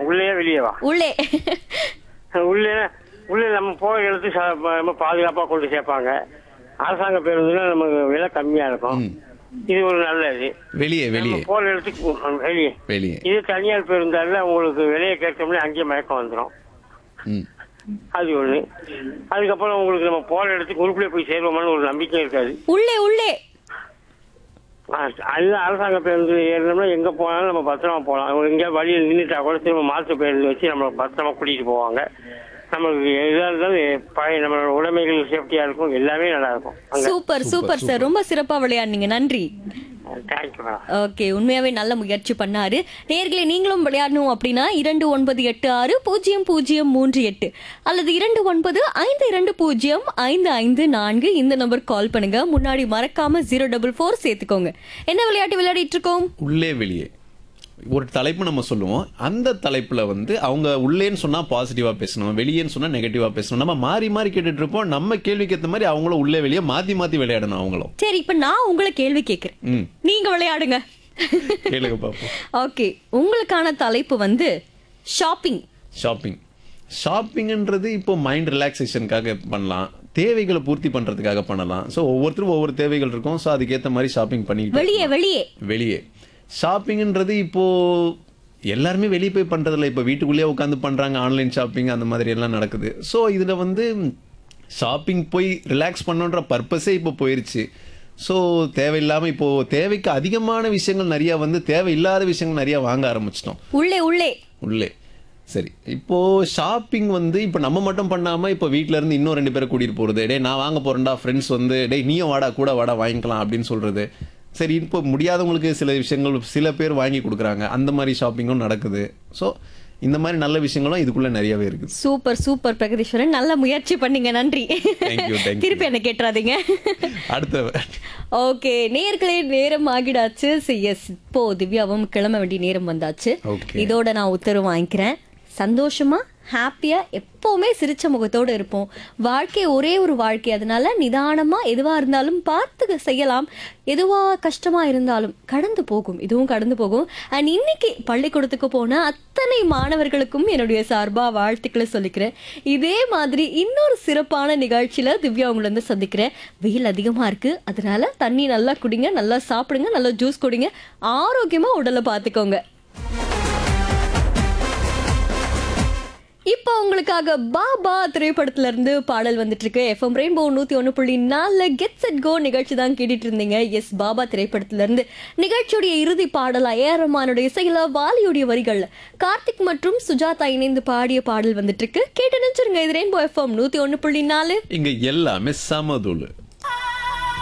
உள்ளே வெளியேவா உள்ளே உள்ளே உள்ளே நம்ம போகிற இடத்துக்கு ச- ரொம்ப பாதுகாப்பா கொண்டு சேர்ப்பாங்க அரசாங்க பேருந்துல நமக்கு விலை கம்மியா இருக்கும் ம். இது ஒரு நல்ல இது வெளியே வெளியே நம்ம போற இடத்துக்கு உம், வெளியே வெளியே இது தனியார் பேருந்தால உங்களுக்கு விலையை கேட்டோம்னா அங்கேயே மயக்கம் வந்துடும் ம் அது ஒண்ணு அதுக்கப்புறம் உங்களுக்கு நம்ம போற இடத்துக்கு உருப்படியே போய் சேருவோமான்னு ஒரு நம்பிக்கை இருக்காது உள்ளே உள்ளே அது அரசாங்க பேருந்து ஏறினோம்னா எங்க போனாலும் நம்ம பத்திரமா போகலாம் எங்கேயாவது வழியில் நின்றுட்டா கூட திரும்ப மாற்று பேருந்து வச்சு நம்மளை பத்திரமா கூட்டிட்டு போவாங்க நம்மளுக்கு எதா இருந்தாலும் பழைய நம்மளோட உடைமைகள் சேஃப்டியா இருக்கும் எல்லாமே நல்லா இருக்கும் அங்க சூப்பர் சூப்பர் சார் ரொம்ப சிறப்பா விளையாடுனீங்க நன்றி தேங்க்யூ மேடம் ஓகே உண்மையாவே நல்ல முயற்சி பண்ணாரு நேர்களே நீங்களும் விளையாடணும் அப்படின்னா இரண்டு ஒன்பது எட்டு ஆறு பூஜ்ஜியம் பூஜ்ஜியம் மூன்று எட்டு அல்லது இரண்டு ஒன்பது ஐந்து இரண்டு பூஜ்ஜியம் ஐந்து ஐந்து நான்கு இந்த நம்பர் கால் பண்ணுங்க முன்னாடி மறக்காம ஜீரோ டபுள் ஃபோர் சேர்த்துக்கோங்க என்ன விளையாட்டு விளையாடிட்டு இருக்கோம் உள்ளே வெளியே ஒரு தலைப்பு நம்ம சொல்லுவோம் அந்த தலைப்புல வந்து அவங்க உள்ளேன்னு சொன்னா பாசிட்டிவா பேசணும் வெளியேன்னு சொன்னா நெகட்டிவா பேசணும் நம்ம மாறி மாறி கேட்டுட்டு இருப்போம் நம்ம கேள்விக்கு ஏத்த மாதிரி அவங்களும் உள்ளே வெளியே மாத்தி மாத்தி விளையாடணும் அவங்களும் சரி இப்ப நான் உங்களை கேள்வி கேட்கிறேன் ம் நீங்க விளையாடுங்க கேளுங்க பாப்போம் ஓகே உங்களுக்கான தலைப்பு வந்து ஷாப்பிங் ஷாப்பிங் ஷாப்பிங்ன்றது இப்போ மைண்ட் ரிலாக்ஸேஷனுக்காக பண்ணலாம் தேவைகளை பூர்த்தி பண்றதுக்காக பண்ணலாம் ஸோ ஒவ்வொருத்தரும் ஒவ்வொரு தேவைகள் இருக்கும் ஸோ அதுக்கேற்ற மாதிரி ஷாப்பிங் பண்ணிக்கிட்டு வெளியே வெளியே வெளியே ஷாப்பிங்ன்றது இப்போ எல்லாருமே வெளியே போய் பண்றதில்ல இப்போ வீட்டுக்குள்ளேயே உட்காந்து பண்றாங்க ஆன்லைன் ஷாப்பிங் அந்த மாதிரி எல்லாம் நடக்குது ஸோ இதுல வந்து ஷாப்பிங் போய் ரிலாக்ஸ் பண்ணுன்ற பர்பஸே இப்போ போயிருச்சு ஸோ தேவையில்லாம இப்போ தேவைக்கு அதிகமான விஷயங்கள் நிறைய வந்து தேவையில்லாத விஷயங்கள் நிறைய வாங்க ஆரம்பிச்சிட்டோம் உள்ளே உள்ளே உள்ளே சரி இப்போ ஷாப்பிங் வந்து இப்போ நம்ம மட்டும் பண்ணாம இப்போ வீட்ல இருந்து இன்னும் ரெண்டு பேரை கூட்டிட்டு போறது டேய் நான் வாங்க போறேன்டா ஃப்ரெண்ட்ஸ் வந்து டேய் நீயும் வாடா கூட வாடா வாங்கிக்கலாம் அப்படின்னு சொல்றது சரி இப்போ முடியாதவங்களுக்கு சில விஷயங்கள் சில பேர் வாங்கி கொடுக்குறாங்க அந்த மாதிரி ஷாப்பிங்கும் நடக்குது ஸோ இந்த மாதிரி நல்ல விஷயங்களும் இதுக்குள்ள நிறையவே இருக்குது சூப்பர் சூப்பர் பிரகதீஸ்வரன் நல்ல முயற்சி பண்ணீங்க நன்றி Thank you, thank you. திருப்பி என்ன கேட்டுறாதீங்க அடுத்த ஓகே நேர்களே நேரம் ஆகிடாச்சு எஸ் இப்போ திவ்யாவும் கிளம்ப வேண்டிய நேரம் வந்தாச்சு Okay. இதோட நான் உத்தரவு வாங்கிக்கிறேன் சந்தோஷமா ஹாப்பியா எப்பவுமே சிரிச்ச முகத்தோட இருப்போம் வாழ்க்கை ஒரே ஒரு வாழ்க்கை அதனால நிதானமா எதுவா இருந்தாலும் பார்த்து செய்யலாம் எதுவா கஷ்டமா இருந்தாலும் கடந்து போகும் இதுவும் கடந்து போகும் அண்ட் இன்னைக்கு பள்ளிக்கூடத்துக்கு போன அத்தனை மாணவர்களுக்கும் என்னுடைய சார்பா வாழ்த்துக்களை சொல்லிக்கிறேன் இதே மாதிரி இன்னொரு சிறப்பான நிகழ்ச்சியில திவ்யா உங்களை வந்து சந்திக்கிறேன் வெயில் அதிகமா இருக்கு அதனால தண்ணி நல்லா குடிங்க நல்லா சாப்பிடுங்க நல்லா ஜூஸ் குடிங்க ஆரோக்கியமா உடலை பார்த்துக்கோங்க இப்போ உங்களுக்காக பாபா திரைப்படத்துல இருந்து பாடல் வந்துட்டு இருக்கு எஃப்எம் ரெயின்போ நூத்தி ஒண்ணு புள்ளி நாலு கெட் செட் கோ நிகழ்ச்சி தான் கேட்டுட்டு இருந்தீங்க எஸ் பாபா திரைப்படத்துல இருந்து நிகழ்ச்சியுடைய இறுதி பாடலா ஏரமானுடைய இசையில வாலியுடைய வரிகள்ல கார்த்திக் மற்றும் சுஜாதா இணைந்து பாடிய பாடல் வந்துட்டு இருக்கு கேட்டு நினைச்சிருங்க இது ரெயின்போ எஃப்எம் நூத்தி ஒண்ணு புள்ளி நாலு இங்க எல்லாமே சமதுளு